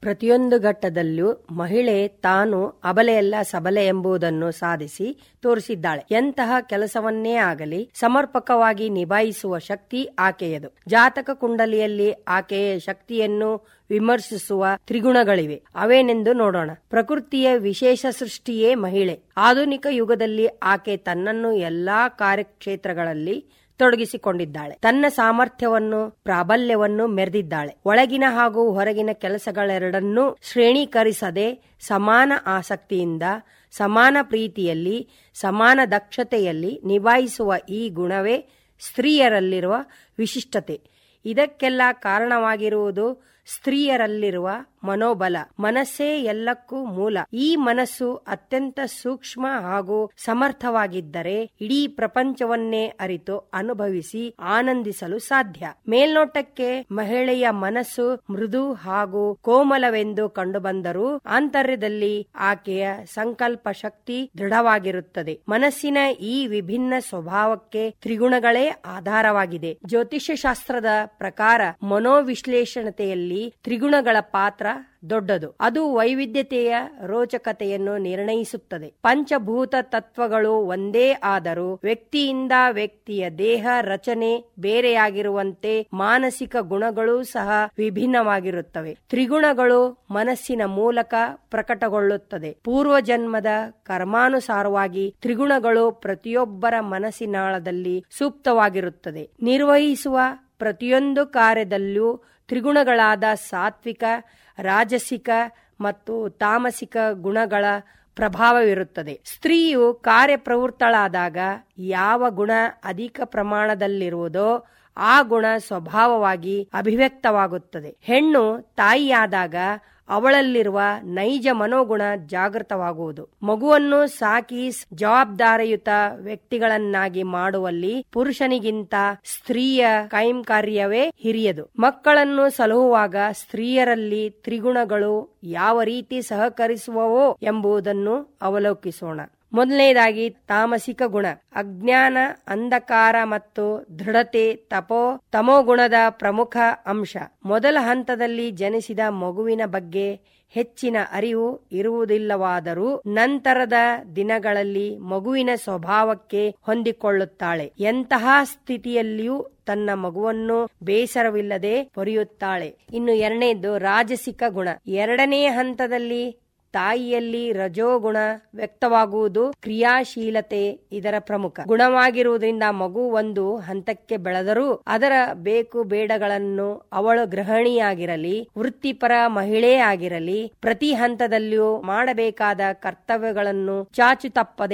ಪ್ರತಿಯೊಂದು ಘಟ್ಟದಲ್ಲೂ ಮಹಿಳೆ ತಾನು ಅಬಲೆಯಲ್ಲ ಸಬಲೆ ಎಂಬುದನ್ನು ಸಾಧಿಸಿ ತೋರಿಸಿದ್ದಾಳೆ ಎಂತಹ ಕೆಲಸವನ್ನೇ ಆಗಲಿ ಸಮರ್ಪಕವಾಗಿ ನಿಭಾಯಿಸುವ ಶಕ್ತಿ ಆಕೆಯದು ಜಾತಕ ಕುಂಡಲಿಯಲ್ಲಿ ಆಕೆಯ ಶಕ್ತಿಯನ್ನು ವಿಮರ್ಶಿಸುವ ತ್ರಿಗುಣಗಳಿವೆ ಅವೇನೆಂದು ನೋಡೋಣ ಪ್ರಕೃತಿಯ ವಿಶೇಷ ಸೃಷ್ಟಿಯೇ ಮಹಿಳೆ ಆಧುನಿಕ ಯುಗದಲ್ಲಿ ಆಕೆ ತನ್ನನ್ನು ಎಲ್ಲಾ ಕಾರ್ಯಕ್ಷೇತ್ರಗಳಲ್ಲಿ ತೊಡಗಿಸಿಕೊಂಡಿದ್ದಾಳೆ ತನ್ನ ಸಾಮರ್ಥ್ಯವನ್ನು ಪ್ರಾಬಲ್ಯವನ್ನು ಮೆರೆದಿದ್ದಾಳೆ ಒಳಗಿನ ಹಾಗೂ ಹೊರಗಿನ ಕೆಲಸಗಳೆರಡನ್ನೂ ಶ್ರೇಣೀಕರಿಸದೆ ಸಮಾನ ಆಸಕ್ತಿಯಿಂದ ಸಮಾನ ಪ್ರೀತಿಯಲ್ಲಿ ಸಮಾನ ದಕ್ಷತೆಯಲ್ಲಿ ನಿಭಾಯಿಸುವ ಈ ಗುಣವೇ ಸ್ತ್ರೀಯರಲ್ಲಿರುವ ವಿಶಿಷ್ಟತೆ ಇದಕ್ಕೆಲ್ಲ ಕಾರಣವಾಗಿರುವುದು ಸ್ತ್ರೀಯರಲ್ಲಿರುವ ಮನೋಬಲ ಮನಸ್ಸೇ ಎಲ್ಲಕ್ಕೂ ಮೂಲ ಈ ಮನಸ್ಸು ಅತ್ಯಂತ ಸೂಕ್ಷ್ಮ ಹಾಗೂ ಸಮರ್ಥವಾಗಿದ್ದರೆ ಇಡೀ ಪ್ರಪಂಚವನ್ನೇ ಅರಿತು ಅನುಭವಿಸಿ ಆನಂದಿಸಲು ಸಾಧ್ಯ ಮೇಲ್ನೋಟಕ್ಕೆ ಮಹಿಳೆಯ ಮನಸ್ಸು ಮೃದು ಹಾಗೂ ಕೋಮಲವೆಂದು ಕಂಡುಬಂದರೂ ಆಂತರ್ಯದಲ್ಲಿ ಆಕೆಯ ಸಂಕಲ್ಪ ಶಕ್ತಿ ದೃಢವಾಗಿರುತ್ತದೆ ಮನಸ್ಸಿನ ಈ ವಿಭಿನ್ನ ಸ್ವಭಾವಕ್ಕೆ ತ್ರಿಗುಣಗಳೇ ಆಧಾರವಾಗಿದೆ ಜ್ಯೋತಿಷ್ಯ ಶಾಸ್ತ್ರದ ಪ್ರಕಾರ ಮನೋವಿಶ್ಲೇಷಣತೆಯಲ್ಲಿ ತ್ರಿಗುಣಗಳ ಪಾತ್ರ ದೊಡ್ಡದು ಅದು ವೈವಿಧ್ಯತೆಯ ರೋಚಕತೆಯನ್ನು ನಿರ್ಣಯಿಸುತ್ತದೆ ಪಂಚಭೂತ ತತ್ವಗಳು ಒಂದೇ ಆದರೂ ವ್ಯಕ್ತಿಯಿಂದ ವ್ಯಕ್ತಿಯ ದೇಹ ರಚನೆ ಬೇರೆಯಾಗಿರುವಂತೆ ಮಾನಸಿಕ ಗುಣಗಳೂ ಸಹ ವಿಭಿನ್ನವಾಗಿರುತ್ತವೆ ತ್ರಿಗುಣಗಳು ಮನಸ್ಸಿನ ಮೂಲಕ ಪ್ರಕಟಗೊಳ್ಳುತ್ತದೆ ಪೂರ್ವ ಜನ್ಮದ ಕರ್ಮಾನುಸಾರವಾಗಿ ತ್ರಿಗುಣಗಳು ಪ್ರತಿಯೊಬ್ಬರ ಮನಸ್ಸಿನಾಳದಲ್ಲಿ ಸೂಕ್ತವಾಗಿರುತ್ತದೆ ನಿರ್ವಹಿಸುವ ಪ್ರತಿಯೊಂದು ಕಾರ್ಯದಲ್ಲೂ ತ್ರಿಗುಣಗಳಾದ ಸಾತ್ವಿಕ ರಾಜಸಿಕ ಮತ್ತು ತಾಮಸಿಕ ಗುಣಗಳ ಪ್ರಭಾವವಿರುತ್ತದೆ ಸ್ತ್ರೀಯು ಕಾರ್ಯಪ್ರವೃತ್ತಳಾದಾಗ ಯಾವ ಗುಣ ಅಧಿಕ ಪ್ರಮಾಣದಲ್ಲಿರುವುದೋ ಆ ಗುಣ ಸ್ವಭಾವವಾಗಿ ಅಭಿವ್ಯಕ್ತವಾಗುತ್ತದೆ ಹೆಣ್ಣು ತಾಯಿಯಾದಾಗ ಅವಳಲ್ಲಿರುವ ನೈಜ ಮನೋಗುಣ ಜಾಗೃತವಾಗುವುದು ಮಗುವನ್ನು ಸಾಕಿ ಜವಾಬ್ದಾರಿಯುತ ವ್ಯಕ್ತಿಗಳನ್ನಾಗಿ ಮಾಡುವಲ್ಲಿ ಪುರುಷನಿಗಿಂತ ಸ್ತ್ರೀಯ ಕೈಂಕಾರ್ಯವೇ ಹಿರಿಯದು ಮಕ್ಕಳನ್ನು ಸಲಹುವಾಗ ಸ್ತ್ರೀಯರಲ್ಲಿ ತ್ರಿಗುಣಗಳು ಯಾವ ರೀತಿ ಸಹಕರಿಸುವವೋ ಎಂಬುದನ್ನು ಅವಲೋಕಿಸೋಣ ಮೊದಲನೇದಾಗಿ ತಾಮಸಿಕ ಗುಣ ಅಜ್ಞಾನ ಅಂಧಕಾರ ಮತ್ತು ದೃಢತೆ ತಪೋ ತಮೋಗುಣದ ಪ್ರಮುಖ ಅಂಶ ಮೊದಲ ಹಂತದಲ್ಲಿ ಜನಿಸಿದ ಮಗುವಿನ ಬಗ್ಗೆ ಹೆಚ್ಚಿನ ಅರಿವು ಇರುವುದಿಲ್ಲವಾದರೂ ನಂತರದ ದಿನಗಳಲ್ಲಿ ಮಗುವಿನ ಸ್ವಭಾವಕ್ಕೆ ಹೊಂದಿಕೊಳ್ಳುತ್ತಾಳೆ ಎಂತಹ ಸ್ಥಿತಿಯಲ್ಲಿಯೂ ತನ್ನ ಮಗುವನ್ನು ಬೇಸರವಿಲ್ಲದೆ ಪೊರೆಯುತ್ತಾಳೆ ಇನ್ನು ಎರಡನೇದು ರಾಜಸಿಕ ಗುಣ ಎರಡನೇ ಹಂತದಲ್ಲಿ ತಾಯಿಯಲ್ಲಿ ರಜೋಗುಣ ವ್ಯಕ್ತವಾಗುವುದು ಕ್ರಿಯಾಶೀಲತೆ ಇದರ ಪ್ರಮುಖ ಗುಣವಾಗಿರುವುದರಿಂದ ಮಗು ಒಂದು ಹಂತಕ್ಕೆ ಬೆಳೆದರೂ ಅದರ ಬೇಕು ಬೇಡಗಳನ್ನು ಅವಳು ಗೃಹಿಣಿಯಾಗಿರಲಿ ವೃತ್ತಿಪರ ಮಹಿಳೆ ಆಗಿರಲಿ ಪ್ರತಿ ಹಂತದಲ್ಲಿಯೂ ಮಾಡಬೇಕಾದ ಕರ್ತವ್ಯಗಳನ್ನು ಚಾಚು ತಪ್ಪದೆ